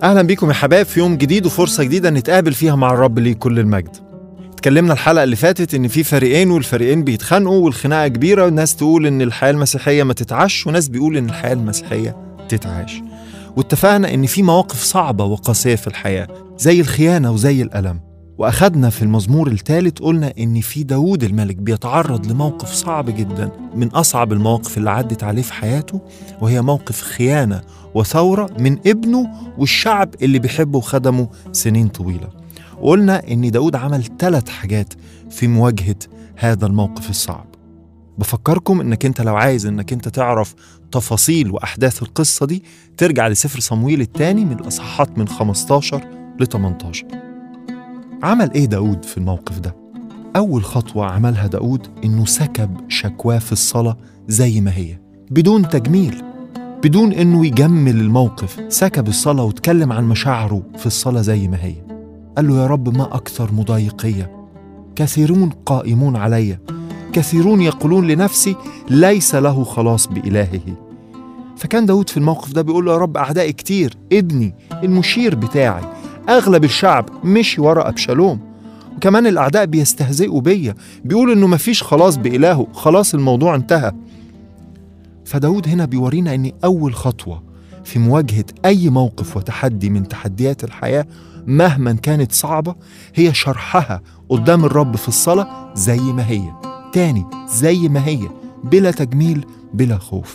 اهلا بيكم يا حبايب في يوم جديد وفرصه جديده نتقابل فيها مع الرب ليه كل المجد اتكلمنا الحلقه اللي فاتت ان في فريقين والفريقين بيتخانقوا والخناقه كبيره والناس تقول ان الحياه المسيحيه ما تتعش وناس بيقول ان الحياه المسيحيه تتعاش واتفقنا ان في مواقف صعبه وقاسيه في الحياه زي الخيانه وزي الالم واخدنا في المزمور الثالث قلنا ان في داوود الملك بيتعرض لموقف صعب جدا من اصعب المواقف اللي عدت عليه في حياته وهي موقف خيانه وثوره من ابنه والشعب اللي بيحبه وخدمه سنين طويله وقلنا ان داود عمل ثلاث حاجات في مواجهه هذا الموقف الصعب بفكركم انك انت لو عايز انك انت تعرف تفاصيل واحداث القصه دي ترجع لسفر صمويل الثاني من الاصحاحات من 15 ل 18 عمل ايه داود في الموقف ده اول خطوه عملها داود انه سكب شكواه في الصلاه زي ما هي بدون تجميل بدون انه يجمل الموقف سكب الصلاه واتكلم عن مشاعره في الصلاه زي ما هي قال له يا رب ما اكثر مضايقيه كثيرون قائمون علي كثيرون يقولون لنفسي ليس له خلاص بإلهه فكان داود في الموقف ده بيقول له يا رب أعدائي كتير ابني المشير بتاعي أغلب الشعب مشي ورا أبشالوم وكمان الأعداء بيستهزئوا بيا بيقولوا إنه مفيش خلاص بإلهه خلاص الموضوع انتهى فداود هنا بيورينا إن أول خطوة في مواجهة أي موقف وتحدي من تحديات الحياة مهما كانت صعبة هي شرحها قدام الرب في الصلاة زي ما هي تاني زي ما هي بلا تجميل بلا خوف